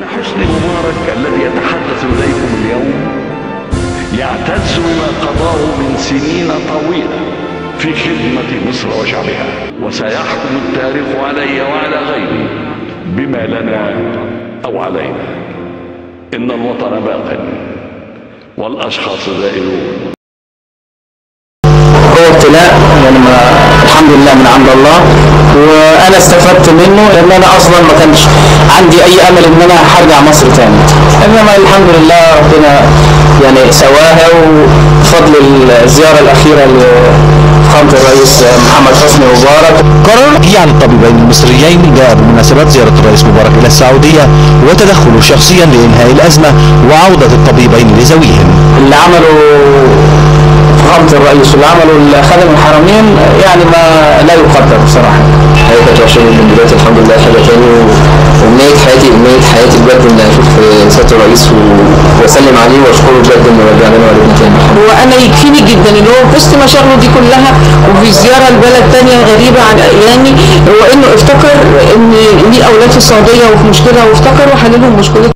إن حسني مبارك الذي يتحدث إليكم اليوم يعتز بما قضاه من سنين طويلة في خدمة مصر وشعبها وسيحكم التاريخ علي وعلى غيري بما لنا أو علينا إن الوطن باق والأشخاص زائلون هو ابتلاء يعني ما الحمد لله من عند الله وانا استفدت منه لان انا اصلا ما كانش عندي اي امل ان انا هرجع مصر تاني انما الحمد لله ربنا يعني سواها وبفضل الزياره الاخيره لفخامه الرئيس محمد حسني مبارك قرار عن الطبيبين المصريين جاء بمناسبة زيارة الرئيس مبارك إلى السعودية وتدخله شخصيا لإنهاء الأزمة وعودة الطبيبين لذويهم اللي عمله فخامه الرئيس واللي عمله خادم الحرمين يعني ما لا يقدر بصراحه حاجه كانت وحشه جدا دلوقتي الحمد لله حاجه تاني وامنيه حياتي امنيه حياتي بجد ان اشوف سياده الرئيس و- واسلم عليه واشكره بجد انه رجعنا لنا والدنا تاني وانا يكفيني جدا ان هو في وسط مشاغله دي كلها وفي زياره لبلد تانية غريبه عن ايامي هو انه افتكر ان ليه اولاد في السعوديه وفي مشكله وافتكر وحل لهم مشكلتهم